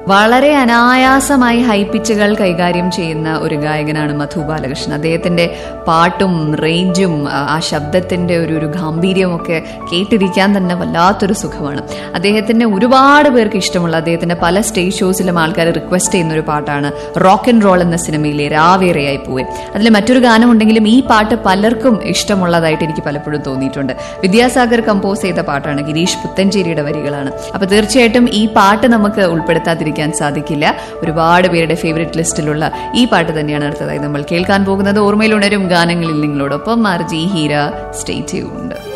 വളരെ അനായാസമായി ഹൈപ്പിച്ചുകൾ കൈകാര്യം ചെയ്യുന്ന ഒരു ഗായകനാണ് മധു ബാലകൃഷ്ണൻ അദ്ദേഹത്തിന്റെ പാട്ടും റേഞ്ചും ആ, ആ ശബ്ദത്തിന്റെ ഒരു ഒരു ഗാംഭീര്യവും ഒക്കെ കേട്ടിരിക്കാൻ തന്നെ വല്ലാത്തൊരു സുഖമാണ് അദ്ദേഹത്തിന്റെ ഒരുപാട് പേർക്ക് ഇഷ്ടമുള്ള അദ്ദേഹത്തിന്റെ പല സ്റ്റേജ് ഷോസിലും ആൾക്കാർ റിക്വസ്റ്റ് ചെയ്യുന്ന ഒരു പാട്ടാണ് റോക്ക് ആൻഡ് റോൾ എന്ന സിനിമയിലെ രാവേറെയായി പോയി അതിൽ മറ്റൊരു ഗാനം ഉണ്ടെങ്കിലും ഈ പാട്ട് പലർക്കും ഇഷ്ടമുള്ളതായിട്ട് എനിക്ക് പലപ്പോഴും തോന്നിയിട്ടുണ്ട് വിദ്യാസാഗർ കമ്പോസ് ചെയ്ത പാട്ടാണ് ഗിരീഷ് പുത്തഞ്ചേരിയുടെ വരികളാണ് അപ്പൊ തീർച്ചയായിട്ടും ഈ പാട്ട് നമുക്ക് ഉൾപ്പെടുത്താതിരിക്കാൻ സാധിക്കില്ല ഒരുപാട് പേരുടെ ഫേവറേറ്റ് ലിസ്റ്റിലുള്ള ഈ പാട്ട് തന്നെയാണ് അടുത്തതായി നമ്മൾ കേൾക്കാൻ പോകുന്നത് ഓർമ്മയിൽ ഉണരും ഗാനങ്ങളിൽ നിങ്ങളോടൊപ്പം R J Heera stay tuned